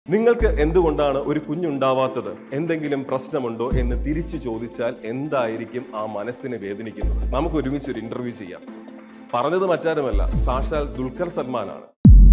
നിങ്ങൾക്ക് എന്തുകൊണ്ടാണ് ഒരു കുഞ്ഞുണ്ടാവാത്തത് എന്തെങ്കിലും പ്രശ്നമുണ്ടോ എന്ന് തിരിച്ചു ചോദിച്ചാൽ എന്തായിരിക്കും ആ മനസ്സിനെ വേദനിക്കുന്നത് നമുക്ക് ഒരുമിച്ച് ഒരു ഇന്റർവ്യൂ ചെയ്യാം പറഞ്ഞത് മറ്റാരുമല്ല സാക്ഷാൽ ദുൽഖർ സൽമാനാണ്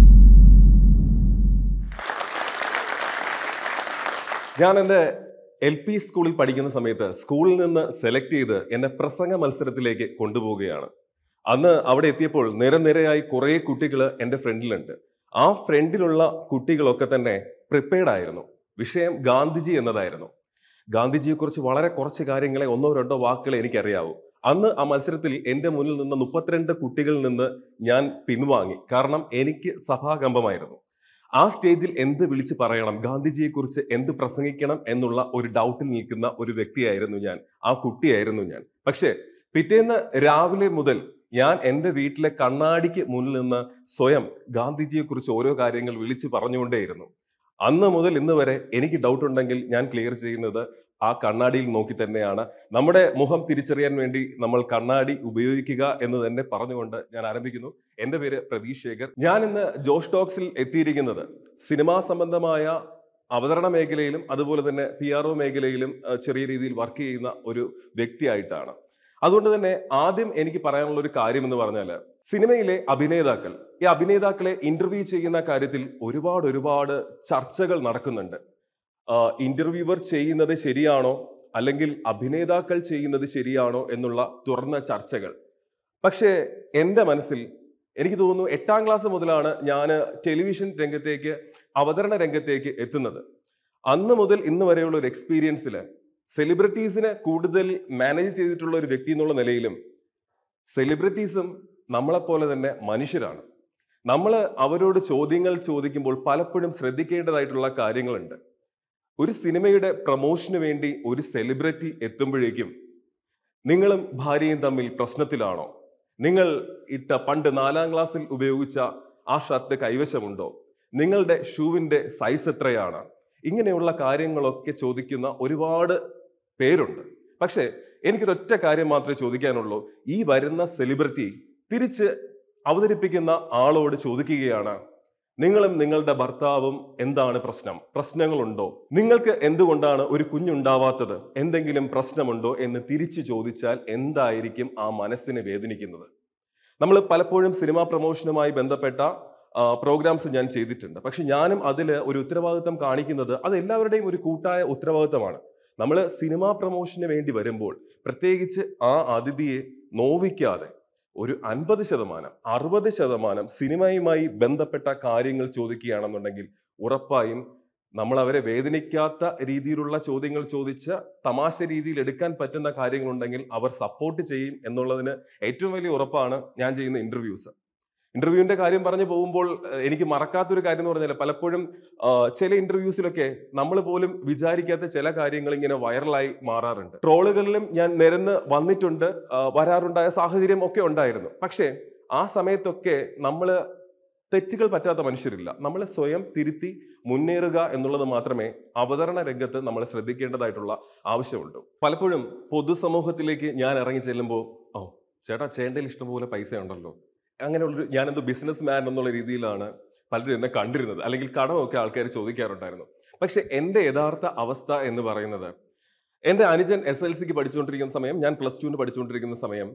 ഞാൻ എൻ്റെ എൽ പി സ്കൂളിൽ പഠിക്കുന്ന സമയത്ത് സ്കൂളിൽ നിന്ന് സെലക്ട് ചെയ്ത് എന്നെ പ്രസംഗ മത്സരത്തിലേക്ക് കൊണ്ടുപോവുകയാണ് അന്ന് അവിടെ എത്തിയപ്പോൾ നിരനിരയായി കുറേ കുട്ടികൾ എൻ്റെ ഫ്രണ്ടിലുണ്ട് ആ ഫ്രണ്ടിലുള്ള കുട്ടികളൊക്കെ തന്നെ പ്രിപ്പയർഡ് ആയിരുന്നു വിഷയം ഗാന്ധിജി എന്നതായിരുന്നു ഗാന്ധിജിയെക്കുറിച്ച് വളരെ കുറച്ച് കാര്യങ്ങളെ ഒന്നോ രണ്ടോ വാക്കുകളെ എനിക്കറിയാവൂ അന്ന് ആ മത്സരത്തിൽ എൻ്റെ മുന്നിൽ നിന്ന് മുപ്പത്തിരണ്ട് കുട്ടികളിൽ നിന്ന് ഞാൻ പിൻവാങ്ങി കാരണം എനിക്ക് സഭാകമ്പമായിരുന്നു ആ സ്റ്റേജിൽ എന്ത് വിളിച്ച് പറയണം ഗാന്ധിജിയെക്കുറിച്ച് എന്ത് പ്രസംഗിക്കണം എന്നുള്ള ഒരു ഡൗട്ടിൽ നിൽക്കുന്ന ഒരു വ്യക്തിയായിരുന്നു ഞാൻ ആ കുട്ടിയായിരുന്നു ഞാൻ പക്ഷേ പിറ്റേന്ന് രാവിലെ മുതൽ ഞാൻ എൻ്റെ വീട്ടിലെ കണ്ണാടിക്ക് മുന്നിൽ നിന്ന് സ്വയം ഗാന്ധിജിയെക്കുറിച്ച് ഓരോ കാര്യങ്ങൾ വിളിച്ച് പറഞ്ഞുകൊണ്ടേയിരുന്നു അന്ന് മുതൽ ഇന്ന് വരെ എനിക്ക് ഡൗട്ട് ഉണ്ടെങ്കിൽ ഞാൻ ക്ലിയർ ചെയ്യുന്നത് ആ കണ്ണാടിയിൽ നോക്കി തന്നെയാണ് നമ്മുടെ മുഖം തിരിച്ചറിയാൻ വേണ്ടി നമ്മൾ കണ്ണാടി ഉപയോഗിക്കുക എന്ന് തന്നെ പറഞ്ഞുകൊണ്ട് ഞാൻ ആരംഭിക്കുന്നു എൻ്റെ പേര് പ്രതീഷ് ശേഖർ ഞാൻ ഇന്ന് ജോഷ് ടോക്സിൽ എത്തിയിരിക്കുന്നത് സിനിമാ സംബന്ധമായ അവതരണ മേഖലയിലും അതുപോലെ തന്നെ പി ആർ ഒ മേഖലയിലും അഹ്, ചെറിയ രീതിയിൽ വർക്ക് ചെയ്യുന്ന ഒരു വ്യക്തിയായിട്ടാണ് അതുകൊണ്ട് തന്നെ ആദ്യം എനിക്ക് പറയാനുള്ള ഒരു കാര്യം എന്ന് പറഞ്ഞാൽ സിനിമയിലെ അഭിനേതാക്കൾ ഈ അഭിനേതാക്കളെ ഇന്റർവ്യൂ ചെയ്യുന്ന കാര്യത്തിൽ ഒരുപാട് ഒരുപാട് ചർച്ചകൾ നടക്കുന്നുണ്ട് ഇന്റർവ്യൂവർ ചെയ്യുന്നത് ശരിയാണോ അല്ലെങ്കിൽ അഭിനേതാക്കൾ ചെയ്യുന്നത് ശരിയാണോ എന്നുള്ള തുറന്ന ചർച്ചകൾ പക്ഷേ എൻ്റെ മനസ്സിൽ എനിക്ക് തോന്നുന്നു എട്ടാം ക്ലാസ് മുതലാണ് ഞാൻ ടെലിവിഷൻ രംഗത്തേക്ക് അവതരണ രംഗത്തേക്ക് എത്തുന്നത് അന്ന് മുതൽ ഇന്ന് വരെയുള്ള ഒരു എക്സ്പീരിയൻസിൽ സെലിബ്രിറ്റീസിനെ കൂടുതൽ മാനേജ് ചെയ്തിട്ടുള്ള ഒരു വ്യക്തി എന്നുള്ള നിലയിലും സെലിബ്രിറ്റീസും നമ്മളെപ്പോലെ തന്നെ മനുഷ്യരാണ് നമ്മൾ അവരോട് ചോദ്യങ്ങൾ ചോദിക്കുമ്പോൾ പലപ്പോഴും ശ്രദ്ധിക്കേണ്ടതായിട്ടുള്ള കാര്യങ്ങളുണ്ട് ഒരു സിനിമയുടെ പ്രൊമോഷന് വേണ്ടി ഒരു സെലിബ്രിറ്റി എത്തുമ്പോഴേക്കും നിങ്ങളും ഭാര്യയും തമ്മിൽ പ്രശ്നത്തിലാണോ നിങ്ങൾ ഇട്ട പണ്ട് നാലാം ക്ലാസ്സിൽ ഉപയോഗിച്ച ആ ഷർട്ട് കൈവശമുണ്ടോ നിങ്ങളുടെ ഷൂവിന്റെ സൈസ് എത്രയാണ് ഇങ്ങനെയുള്ള കാര്യങ്ങളൊക്കെ ചോദിക്കുന്ന ഒരുപാട് പേരുണ്ട് പക്ഷേ എനിക്കൊരൊറ്റ കാര്യം മാത്രമേ ചോദിക്കാനുള്ളൂ ഈ വരുന്ന സെലിബ്രിറ്റി തിരിച്ച് അവതരിപ്പിക്കുന്ന ആളോട് ചോദിക്കുകയാണ് നിങ്ങളും നിങ്ങളുടെ ഭർത്താവും എന്താണ് പ്രശ്നം പ്രശ്നങ്ങളുണ്ടോ നിങ്ങൾക്ക് എന്തുകൊണ്ടാണ് ഒരു കുഞ്ഞുണ്ടാവാത്തത് എന്തെങ്കിലും പ്രശ്നമുണ്ടോ എന്ന് തിരിച്ചു ചോദിച്ചാൽ എന്തായിരിക്കും ആ മനസ്സിനെ വേദനിക്കുന്നത് നമ്മൾ പലപ്പോഴും സിനിമാ പ്രൊമോഷനുമായി ബന്ധപ്പെട്ട പ്രോഗ്രാംസ് ഞാൻ ചെയ്തിട്ടുണ്ട് പക്ഷെ ഞാനും അതിൽ ഒരു ഉത്തരവാദിത്തം കാണിക്കുന്നത് അത് എല്ലാവരുടെയും ഒരു കൂട്ടായ ഉത്തരവാദിത്തമാണ് നമ്മൾ സിനിമാ പ്രൊമോഷന് വേണ്ടി വരുമ്പോൾ പ്രത്യേകിച്ച് ആ അതിഥിയെ നോവിക്കാതെ ഒരു അൻപത് ശതമാനം അറുപത് ശതമാനം സിനിമയുമായി ബന്ധപ്പെട്ട കാര്യങ്ങൾ ചോദിക്കുകയാണെന്നുണ്ടെങ്കിൽ ഉറപ്പായും നമ്മൾ അവരെ വേദനിക്കാത്ത രീതിയിലുള്ള ചോദ്യങ്ങൾ ചോദിച്ച് തമാശ രീതിയിൽ എടുക്കാൻ പറ്റുന്ന കാര്യങ്ങളുണ്ടെങ്കിൽ അവർ സപ്പോർട്ട് ചെയ്യും എന്നുള്ളതിന് ഏറ്റവും വലിയ ഉറപ്പാണ് ഞാൻ ചെയ്യുന്ന ഇന്റർവ്യൂസ് ഇന്റർവ്യൂവിന്റെ കാര്യം പറഞ്ഞു പോകുമ്പോൾ ഏഹ്, എനിക്ക് മറക്കാത്തൊരു കാര്യം എന്ന് പറഞ്ഞാൽ പലപ്പോഴും ആ, ചില ഇന്റർവ്യൂസിലൊക്കെ നമ്മൾ പോലും വിചാരിക്കാത്ത ചില കാര്യങ്ങൾ ഇങ്ങനെ വൈറലായി മാറാറുണ്ട് ട്രോളുകളിലും ഞാൻ നിരന്ന് വന്നിട്ടുണ്ട് ആ, വരാറുണ്ടായ സാഹചര്യം ഒക്കെ ഉണ്ടായിരുന്നു പക്ഷേ ആ സമയത്തൊക്കെ നമ്മൾ തെറ്റുകൾ പറ്റാത്ത മനുഷ്യരില്ല നമ്മൾ സ്വയം തിരുത്തി മുന്നേറുക എന്നുള്ളത് മാത്രമേ അവതരണ രംഗത്ത് നമ്മൾ ശ്രദ്ധിക്കേണ്ടതായിട്ടുള്ള ആവശ്യമുണ്ട് പലപ്പോഴും പൊതുസമൂഹത്തിലേക്ക് ഞാൻ ഇറങ്ങി ചെല്ലുമ്പോൾ ഓ ചേട്ടാ ചേട്ടയിൽ ഇഷ്ടംപോലെ പൈസ ഉണ്ടല്ലോ അങ്ങനെയുള്ളൊരു ഞാനെന്തോ ബിസിനസ് മാൻ എന്നുള്ള രീതിയിലാണ് പലരും എന്നെ കണ്ടിരുന്നത് അല്ലെങ്കിൽ കടമൊക്കെ ആൾക്കാർ ചോദിക്കാറുണ്ടായിരുന്നു പക്ഷെ എൻ്റെ യഥാർത്ഥ അവസ്ഥ എന്ന് പറയുന്നത് എൻ്റെ അനുജൻ എസ് എൽ സിക്ക് പഠിച്ചുകൊണ്ടിരിക്കുന്ന സമയം ഞാൻ പ്ലസ് ടുവിന് പഠിച്ചുകൊണ്ടിരിക്കുന്ന സമയം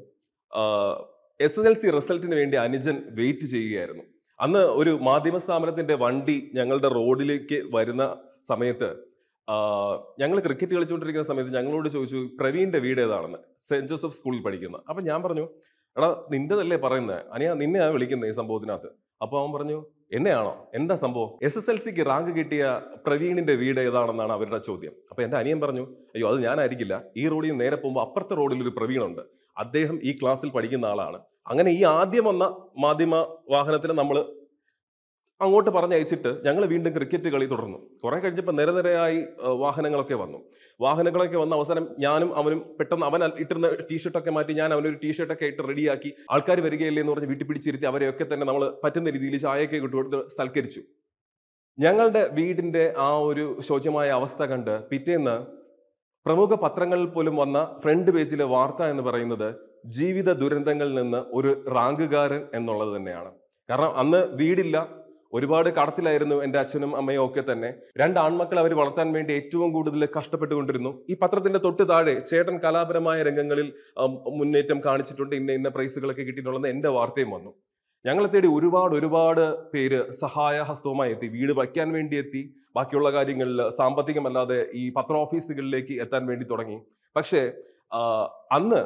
എസ് എസ് എൽ സി റിസൾട്ടിന് വേണ്ടി അനുജൻ വെയിറ്റ് ചെയ്യുകയായിരുന്നു അന്ന് ഒരു മാധ്യമ സ്ഥാപനത്തിന്റെ വണ്ടി ഞങ്ങളുടെ റോഡിലേക്ക് വരുന്ന സമയത്ത് ഞങ്ങൾ ക്രിക്കറ്റ് കളിച്ചുകൊണ്ടിരിക്കുന്ന സമയത്ത് ഞങ്ങളോട് ചോദിച്ചു പ്രവീണിന്റെ വീട് ഏതാണെന്ന് സെന്റ് ജോസഫ് സ്കൂളിൽ പഠിക്കുന്ന അപ്പൊ ഞാൻ പറഞ്ഞു എടാ നിന്റേതല്ലേ പറയുന്നത് അനിയാ നിന്നെയാണ് വിളിക്കുന്നത് ഈ സംഭവത്തിനകത്ത് അപ്പൊ അവൻ പറഞ്ഞു എന്നെയാണോ എന്താ സംഭവം എസ് എസ് എൽ സിക്ക് റാങ്ക് കിട്ടിയ പ്രവീണിന്റെ വീട് ഏതാണെന്നാണ് അവരുടെ ചോദ്യം അപ്പൊ എന്റെ അനിയൻ പറഞ്ഞു അയ്യോ അത് ഞാനായിരിക്കില്ല ഈ റോഡിൽ നിന്ന് നേരെ പോകുമ്പോൾ അപ്പുറത്തെ റോഡിൽ ഒരു പ്രവീണുണ്ട് അദ്ദേഹം ഈ ക്ലാസ്സിൽ പഠിക്കുന്ന ആളാണ് അങ്ങനെ ഈ ആദ്യം വന്ന മാധ്യമ വാഹനത്തിന് നമ്മൾ അങ്ങോട്ട് പറഞ്ഞയച്ചിട്ട് ഞങ്ങൾ വീണ്ടും ക്രിക്കറ്റ് കളി തുടർന്നു കുറെ കഴിഞ്ഞപ്പോൾ നിരനിരയായി ഏഹ്, വാഹനങ്ങളൊക്കെ വന്നു വാഹനങ്ങളൊക്കെ വന്ന അവസാനം ഞാനും അവനും പെട്ടെന്ന് അവൻ ഇട്ടിരുന്ന ടീഷർട്ടൊക്കെ മാറ്റി ഞാൻ അവനൊരു ടീഷർട്ടൊക്കെ ഇട്ട് റെഡിയാക്കി ആൾക്കാർ വരികയില്ലേ എന്ന് പറഞ്ഞ് വീട്ടിൽ പിടിച്ചിരുത്തി അവരെയൊക്കെ തന്നെ നമ്മൾ പറ്റുന്ന രീതിയിൽ ചായയൊക്കെ ഇട്ട് കൊടുത്ത് സൽക്കരിച്ചു ഞങ്ങളുടെ വീടിന്റെ ആ ഒരു ശോചമായ അവസ്ഥ കണ്ട് പിറ്റേന്ന് പ്രമുഖ പത്രങ്ങളിൽ പോലും വന്ന ഫ്രണ്ട് പേജിലെ വാർത്ത എന്ന് പറയുന്നത് ജീവിത ദുരന്തങ്ങളിൽ നിന്ന് ഒരു റാങ്കുകാരൻ എന്നുള്ളത് തന്നെയാണ് കാരണം അന്ന് വീടില്ല ഒരുപാട് കടത്തിലായിരുന്നു എൻ്റെ അച്ഛനും അമ്മയും ഒക്കെ തന്നെ രണ്ട് ആൺമക്കൾ അവർ വളർത്താൻ വേണ്ടി ഏറ്റവും കൂടുതൽ കഷ്ടപ്പെട്ടുകൊണ്ടിരുന്നു ഈ പത്രത്തിന്റെ തൊട്ട് താഴെ ചേട്ടൻ കലാപരമായ രംഗങ്ങളിൽ ഉം, മുന്നേറ്റം കാണിച്ചിട്ടുണ്ട് ഇന്ന ഇന്ന പ്രൈസുകളൊക്കെ കിട്ടിയിട്ടുള്ളത് എൻ്റെ വാർത്തയും വന്നു ഞങ്ങളെ തേടി ഒരുപാട് ഒരുപാട് പേര് സഹായ ഹസ്തവുമായി എത്തി വീട് വയ്ക്കാൻ വേണ്ടി എത്തി ബാക്കിയുള്ള കാര്യങ്ങളിൽ സാമ്പത്തികമല്ലാതെ ഈ പത്ര ഓഫീസുകളിലേക്ക് എത്താൻ വേണ്ടി തുടങ്ങി പക്ഷേ ആ, അന്ന്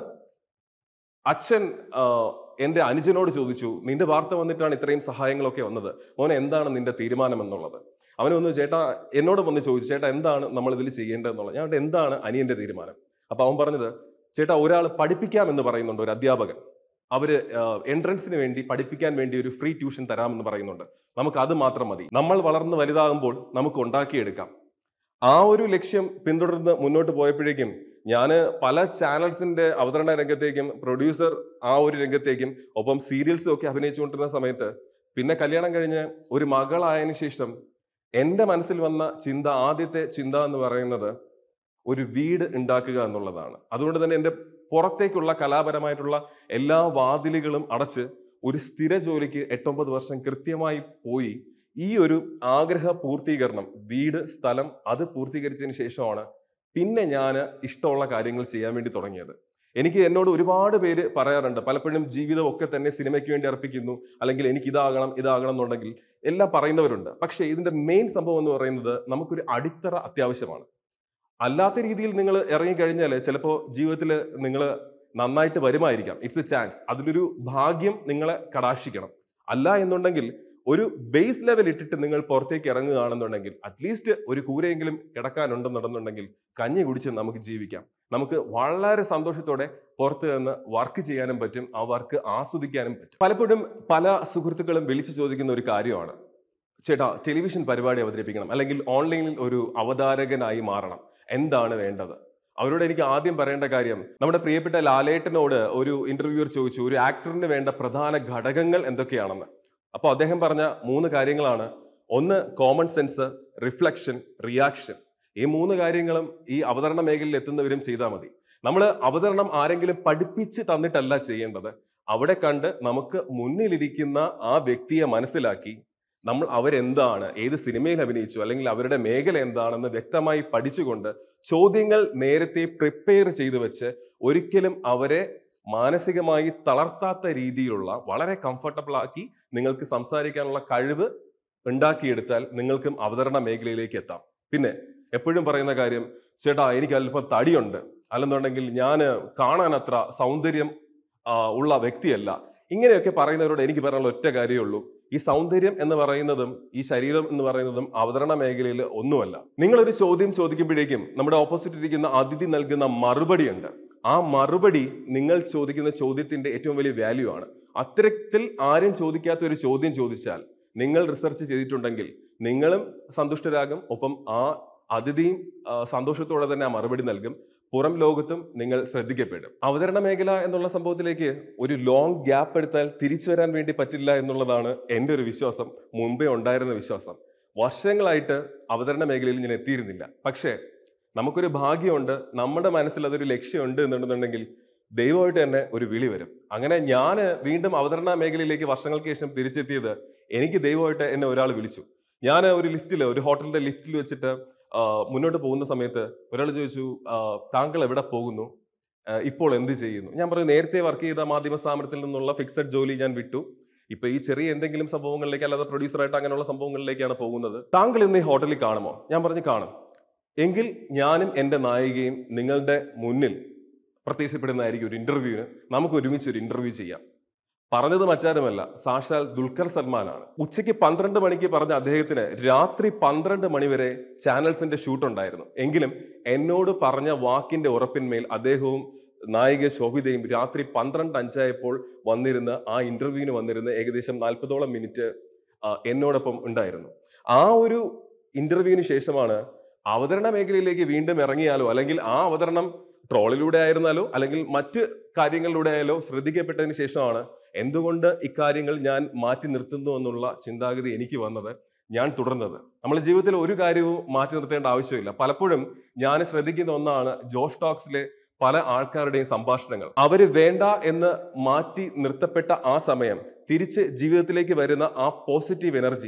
അച്ഛൻ ആ, എൻ്റെ അനുജനോട് ചോദിച്ചു നിന്റെ വാർത്ത വന്നിട്ടാണ് ഇത്രയും സഹായങ്ങളൊക്കെ വന്നത് മോനെ എന്താണ് നിന്റെ തീരുമാനം എന്നുള്ളത് അവന് വന്നു ചേട്ടാ എന്നോട് വന്ന് ചോദിച്ചു ചേട്ടാ എന്താണ് നമ്മൾ ഇതിൽ ചെയ്യേണ്ടതെന്നുള്ളത് ഞാൻ പറഞ്ഞിട്ട്, എന്താണ് അനിയന്റെ തീരുമാനം അപ്പൊ അവൻ പറഞ്ഞത് ചേട്ടാ ഒരാൾ പഠിപ്പിക്കാം എന്ന് പറയുന്നുണ്ട് ഒരു അധ്യാപകൻ അവര് എൻട്രൻസിന് വേണ്ടി പഠിപ്പിക്കാൻ വേണ്ടി ഒരു ഫ്രീ ട്യൂഷൻ തരാമെന്ന് പറയുന്നുണ്ട് നമുക്ക് അത് മാത്രം മതി നമ്മൾ വളർന്ന് വലുതാകുമ്പോൾ നമുക്ക് ഉണ്ടാക്കിയെടുക്കാം ആ ഒരു ലക്ഷ്യം പിന്തുടർന്ന് മുന്നോട്ട് പോയപ്പോഴേക്കും ഞാൻ പല ചാനൽസിന്റെ അവതരണ രംഗത്തേക്കും പ്രൊഡ്യൂസർ ആ ഒരു രംഗത്തേക്കും ഒപ്പം സീരിയൽസും ഒക്കെ അഭിനയിച്ചുകൊണ്ടിരുന്ന സമയത്ത് പിന്നെ കല്യാണം കഴിഞ്ഞ് ഒരു മകളായതിനു ശേഷം എൻ്റെ മനസ്സിൽ വന്ന ചിന്ത ആദ്യത്തെ ചിന്ത എന്ന് പറയുന്നത് ഒരു വീട് ഉണ്ടാക്കുക എന്നുള്ളതാണ് അതുകൊണ്ട് തന്നെ എൻ്റെ പുറത്തേക്കുള്ള കലാപരമായിട്ടുള്ള എല്ലാ വാതിലുകളും അടച്ച് ഒരു സ്ഥിര ജോലിക്ക് എട്ടൊമ്പത് വർഷം കൃത്യമായി പോയി ഈ ഒരു ആഗ്രഹ പൂർത്തീകരണം വീട് സ്ഥലം അത് പൂർത്തീകരിച്ചതിന് ശേഷമാണ് പിന്നെ ഞാൻ ഇഷ്ടമുള്ള കാര്യങ്ങൾ ചെയ്യാൻ വേണ്ടി തുടങ്ങിയത് എനിക്ക് എന്നോട് ഒരുപാട് പേര് പറയാറുണ്ട് പലപ്പോഴും ജീവിതം ഒക്കെ തന്നെ സിനിമയ്ക്ക് വേണ്ടി അർപ്പിക്കുന്നു അല്ലെങ്കിൽ എനിക്ക് ഇതാകണം ഇതാകണം എന്നുണ്ടെങ്കിൽ എല്ലാം പറയുന്നവരുണ്ട് പക്ഷേ ഇതിന്റെ മെയിൻ സംഭവം എന്ന് പറയുന്നത് നമുക്കൊരു അടിത്തറ അത്യാവശ്യമാണ് അല്ലാത്ത രീതിയിൽ നിങ്ങൾ ഇറങ്ങിക്കഴിഞ്ഞാൽ ചിലപ്പോൾ ജീവിതത്തിൽ നിങ്ങൾ നന്നായിട്ട് വരുമായിരിക്കാം ഇറ്റ്സ് എ ചാൻസ് അതിലൊരു ഭാഗ്യം നിങ്ങളെ കടാക്ഷിക്കണം അല്ല എന്നുണ്ടെങ്കിൽ ഒരു ബേസ് ലെവൽ ഇട്ടിട്ട് നിങ്ങൾ പുറത്തേക്ക് ഇറങ്ങുകയാണെന്നുണ്ടെങ്കിൽ അറ്റ്ലീസ്റ്റ് ഒരു കൂരയെങ്കിലും കിടക്കാനുണ്ടെന്നുണ്ടെന്നുണ്ടെങ്കിൽ കഞ്ഞി കുടിച്ച് നമുക്ക് ജീവിക്കാം നമുക്ക് വളരെ സന്തോഷത്തോടെ പുറത്ത് നിന്ന് വർക്ക് ചെയ്യാനും പറ്റും ആ വർക്ക് ആസ്വദിക്കാനും പറ്റും പലപ്പോഴും പല സുഹൃത്തുക്കളും വിളിച്ചു ചോദിക്കുന്ന ഒരു കാര്യമാണ് ചേട്ടാ ടെലിവിഷൻ പരിപാടി അവതരിപ്പിക്കണം അല്ലെങ്കിൽ ഓൺലൈനിൽ ഒരു അവതാരകനായി മാറണം എന്താണ് വേണ്ടത് അവരോട് എനിക്ക് ആദ്യം പറയേണ്ട കാര്യം നമ്മുടെ പ്രിയപ്പെട്ട ലാലേട്ടനോട് ഒരു ഇന്റർവ്യൂവർ ചോദിച്ചു ഒരു ആക്ടറിന് വേണ്ട പ്രധാന ഘടകങ്ങൾ എന്തൊക്കെയാണെന്ന് അപ്പോൾ അദ്ദേഹം പറഞ്ഞ മൂന്ന് കാര്യങ്ങളാണ് ഒന്ന് കോമൺ സെൻസ് റിഫ്ലക്ഷൻ റിയാക്ഷൻ ഈ മൂന്ന് കാര്യങ്ങളും ഈ അവതരണ മേഖലയിൽ എത്തുന്നവരും ചെയ്താൽ മതി നമ്മൾ അവതരണം ആരെങ്കിലും പഠിപ്പിച്ച് തന്നിട്ടല്ല ചെയ്യേണ്ടത് അവിടെ കണ്ട് നമുക്ക് മുന്നിലിരിക്കുന്ന ആ വ്യക്തിയെ മനസ്സിലാക്കി നമ്മൾ അവരെന്താണ് ഏത് സിനിമയിൽ അഭിനയിച്ചു അല്ലെങ്കിൽ അവരുടെ മേഖല എന്താണെന്ന് വ്യക്തമായി പഠിച്ചുകൊണ്ട് ചോദ്യങ്ങൾ നേരത്തെ പ്രിപ്പയർ ചെയ്തു വെച്ച് ഒരിക്കലും അവരെ മാനസികമായി തളർത്താത്ത രീതിയിലുള്ള വളരെ കംഫർട്ടബിൾ ആക്കി നിങ്ങൾക്ക് സംസാരിക്കാനുള്ള കഴിവ് ഉണ്ടാക്കിയെടുത്താൽ നിങ്ങൾക്കും അവതരണ മേഖലയിലേക്ക് എത്താം പിന്നെ എപ്പോഴും പറയുന്ന കാര്യം ചേട്ടാ എനിക്ക് അല്പം തടിയുണ്ട് അല്ലെന്നുണ്ടെങ്കിൽ ഞാൻ കാണാൻ അത്ര സൗന്ദര്യം ആ, ഉള്ള വ്യക്തിയല്ല ഇങ്ങനെയൊക്കെ പറയുന്നവരോട് എനിക്ക് പറയാനുള്ള ഒറ്റ കാര്യമേ ഉള്ളൂ ഈ സൗന്ദര്യം എന്ന് പറയുന്നതും ഈ ശരീരം എന്ന് പറയുന്നതും അവതരണ മേഖലയിൽ ഒന്നുമല്ല നിങ്ങളൊരു ചോദ്യം ചോദിക്കുമ്പോഴേക്കും നമ്മുടെ ഓപ്പോസിറ്റ് ഇരിക്കുന്ന അതിഥി നൽകുന്ന മറുപടി ഉണ്ട് ആ മറുപടി നിങ്ങൾ ചോദിക്കുന്ന ചോദ്യത്തിന്റെ ഏറ്റവും വലിയ വാല്യൂ ആണ് അത്തരത്തിൽ ആരും ചോദിക്കാത്ത ഒരു ചോദ്യം ചോദിച്ചാൽ നിങ്ങൾ റിസർച്ച് ചെയ്തിട്ടുണ്ടെങ്കിൽ നിങ്ങളും സന്തുഷ്ടരാകും ഒപ്പം ആ അതിഥിയും ആ, സന്തോഷത്തോടെ തന്നെ ആ മറുപടി നൽകും പുറം ലോകത്തും നിങ്ങൾ ശ്രദ്ധിക്കപ്പെടും അവതരണ മേഖല എന്നുള്ള സംഭവത്തിലേക്ക് ഒരു ലോങ് ഗ്യാപ്പ് എടുത്താൽ തിരിച്ചു വരാൻ വേണ്ടി പറ്റില്ല എന്നുള്ളതാണ് എൻ്റെ ഒരു വിശ്വാസം മുമ്പേ ഉണ്ടായിരുന്ന വിശ്വാസം വർഷങ്ങളായിട്ട് അവതരണ മേഖലയിൽ ഞാൻ എത്തിയിരുന്നില്ല പക്ഷേ നമുക്കൊരു ഭാഗ്യമുണ്ട് നമ്മുടെ മനസ്സിൽ അതൊരു ലക്ഷ്യമുണ്ട് എന്നുണ്ടെന്നുണ്ടെങ്കിൽ ദൈവമായിട്ട് തന്നെ ഒരു വിളി വരും അങ്ങനെ ഞാൻ വീണ്ടും അവതരണ മേഖലയിലേക്ക് വർഷങ്ങൾക്ക് ശേഷം തിരിച്ചെത്തിയത് എനിക്ക് ദൈവമായിട്ട് എന്നെ ഒരാൾ വിളിച്ചു ഞാൻ ഒരു ലിഫ്റ്റിൽ ഒരു ഹോട്ടലിന്റെ ലിഫ്റ്റിൽ വെച്ചിട്ട് ആ, മുന്നോട്ട് പോകുന്ന സമയത്ത് ഒരാൾ ചോദിച്ചു ആ, താങ്കൾ എവിടെ പോകുന്നു ആ, ഇപ്പോൾ എന്ത് ചെയ്യുന്നു ഞാൻ പറഞ്ഞു നേരത്തെ വർക്ക് ചെയ്ത മാധ്യമ സ്ഥാപനത്തിൽ നിന്നുള്ള ഫിക്സഡ് ജോലി ഞാൻ വിട്ടു ഇപ്പൊ ഈ ചെറിയ എന്തെങ്കിലും സംഭവങ്ങളിലേക്ക് അല്ലാതെ പ്രൊഡ്യൂസറായിട്ട് അങ്ങനെയുള്ള സംഭവങ്ങളിലേക്കാണ് പോകുന്നത് താങ്കൾ ഇന്ന് ഈ ഹോട്ടലിൽ കാണുമോ ഞാൻ പറഞ്ഞു കാണും എങ്കിൽ ഞാനും എൻ്റെ നായികയും നിങ്ങളുടെ മുന്നിൽ പ്രത്യക്ഷപ്പെടുന്നതായിരിക്കും ഒരു ഇന്റർവ്യൂവിന് നമുക്ക് ഒരുമിച്ച് ഒരു ഇന്റർവ്യൂ ചെയ്യാം പറഞ്ഞത് മറ്റാരുമല്ല സാക്ഷാൽ ദുൽഖർ സൽമാനാണ് ഉച്ചയ്ക്ക് പന്ത്രണ്ട് മണിക്ക് പറഞ്ഞ അദ്ദേഹത്തിന് രാത്രി പന്ത്രണ്ട് മണി വരെ ചാനൽസിന്റെ ഷൂട്ട് ഉണ്ടായിരുന്നു എങ്കിലും എന്നോട് പറഞ്ഞ വാക്കിന്റെ ഉറപ്പിന്മേൽ അദ്ദേഹവും നായിക ശോഭിതയും രാത്രി പന്ത്രണ്ട് അഞ്ചായപ്പോൾ വന്നിരുന്ന ആ ഇന്റർവ്യൂവിന് വന്നിരുന്ന ഏകദേശം നാൽപ്പതോളം മിനിറ്റ് ആ, എന്നോടൊപ്പം ഉണ്ടായിരുന്നു ആ ഒരു ഇന്റർവ്യൂവിന് ശേഷമാണ് അവതരണ മേഖലയിലേക്ക് വീണ്ടും ഇറങ്ങിയാലോ അല്ലെങ്കിൽ ആ അവതരണം ട്രോളിലൂടെ ആയിരുന്നാലോ അല്ലെങ്കിൽ മറ്റ് കാര്യങ്ങളിലൂടെ ആയാലോ ശ്രദ്ധിക്കപ്പെട്ടതിന് ശേഷമാണ് എന്തുകൊണ്ട് ഇക്കാര്യങ്ങൾ ഞാൻ മാറ്റി നിർത്തുന്നു എന്നുള്ള ചിന്താഗതി എനിക്ക് വന്നത് ഞാൻ തുടർന്നത് നമ്മുടെ ജീവിതത്തിൽ ഒരു കാര്യവും മാറ്റി നിർത്തേണ്ട ആവശ്യമില്ല പലപ്പോഴും ഞാൻ ശ്രദ്ധിക്കുന്ന ഒന്നാണ് ജോഷ് ടോക്സിലെ പല ആൾക്കാരുടെയും സംഭാഷണങ്ങൾ അവര് വേണ്ട എന്ന് മാറ്റി നിർത്തപ്പെട്ട ആ സമയം തിരിച്ച് ജീവിതത്തിലേക്ക് വരുന്ന ആ പോസിറ്റീവ് എനർജി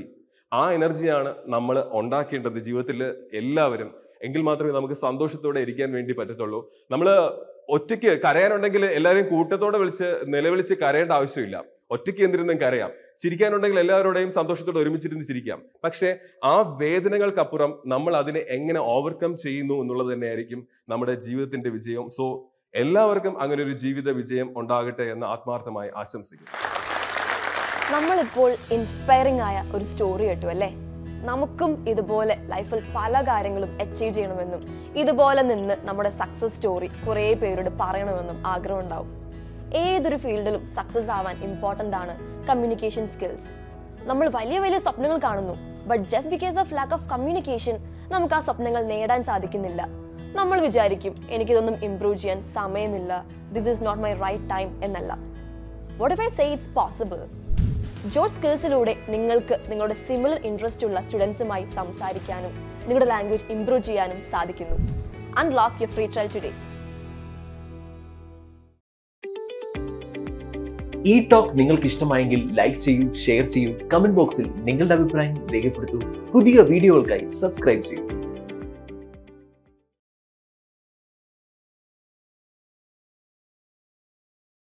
ആ എനർജിയാണ് നമ്മൾ ഉണ്ടാക്കേണ്ടത് ജീവിതത്തിൽ എല്ലാവരും എങ്കിൽ മാത്രമേ നമുക്ക് സന്തോഷത്തോടെ ഇരിക്കാൻ വേണ്ടി പറ്റത്തുള്ളൂ നമ്മൾ ഒറ്റയ്ക്ക് കരയാനുണ്ടെങ്കിൽ എല്ലാവരെയും കൂട്ടത്തോടെ വിളിച്ച് നിലവിളിച്ച് കരയേണ്ട ആവശ്യമില്ല ഒറ്റയ്ക്ക് എന്തിരുന്നും കരയാം ചിരിക്കാനുണ്ടെങ്കിൽ എല്ലാവരുടെയും സന്തോഷത്തോടെ ഒരുമിച്ചിരുന്ന് ചിരിക്കാം പക്ഷേ ആ വേദനകൾക്കപ്പുറം നമ്മൾ അതിനെ എങ്ങനെ ഓവർകം ചെയ്യുന്നു എന്നുള്ളത് തന്നെയായിരിക്കും നമ്മുടെ ജീവിതത്തിന്റെ വിജയം സോ എല്ലാവർക്കും അങ്ങനെ ഒരു ജീവിത വിജയം ഉണ്ടാകട്ടെ എന്ന് ആത്മാർത്ഥമായി ആശംസിക്കുന്നു നമ്മളിപ്പോൾ ഇൻസ്പയറിംഗ് ആയ ഒരു സ്റ്റോറി കേട്ടു അല്ലേ നമുക്കും ഇതുപോലെ ലൈഫിൽ പല കാര്യങ്ങളും അച്ചീവ് ചെയ്യണമെന്നും ഇതുപോലെ നിന്ന് നമ്മുടെ സക്സസ് സ്റ്റോറി കുറേ പേരോട് പറയണമെന്നും ആഗ്രഹം ഉണ്ടാവും ഏതൊരു ഫീൽഡിലും സക്സസ് ആവാൻ ഇമ്പോർട്ടൻ്റ് ആണ് കമ്മ്യൂണിക്കേഷൻ സ്കിൽസ് നമ്മൾ വലിയ വലിയ സ്വപ്നങ്ങൾ കാണുന്നു but just because of lack of communication നമുക്ക് ആ സ്വപ്നങ്ങൾ നേടാൻ സാധിക്കുന്നില്ല നമ്മൾ വിചാരിക്കും എനിക്കിതൊന്നും ഇംപ്രൂവ് ചെയ്യാൻ സമയമില്ല this is not my right time എന്നല്ല what if I say it's possible George സ്കിൽസിലൂടെ നിങ്ങൾക്ക് നിങ്ങളുടെ സിമിലർ ഇൻട്രസ്റ്റ് ഉള്ള സ്റ്റുഡൻസുമായി സംസാരിക്കാനും നിങ്ങളുടെ ലാംഗ്വേജ് ഇംപ്രൂവ് ചെയ്യാനും സാധിക്കുന്നു unlock your free trial today ഈ ടോക്ക് നിങ്ങൾക്ക് ഇഷ്ടമായെങ്കിൽ ലൈക്ക് ചെയ്യൂ ഷെയർ ചെയ്യൂ കമന്റ് ബോക്സിൽ നിങ്ങളുടെ അഭിപ്രായം രേഖപ്പെടുത്തൂ പുതിയ വീഡിയോകൾക്കായി സബ്സ്ക്രൈബ് ചെയ്യൂ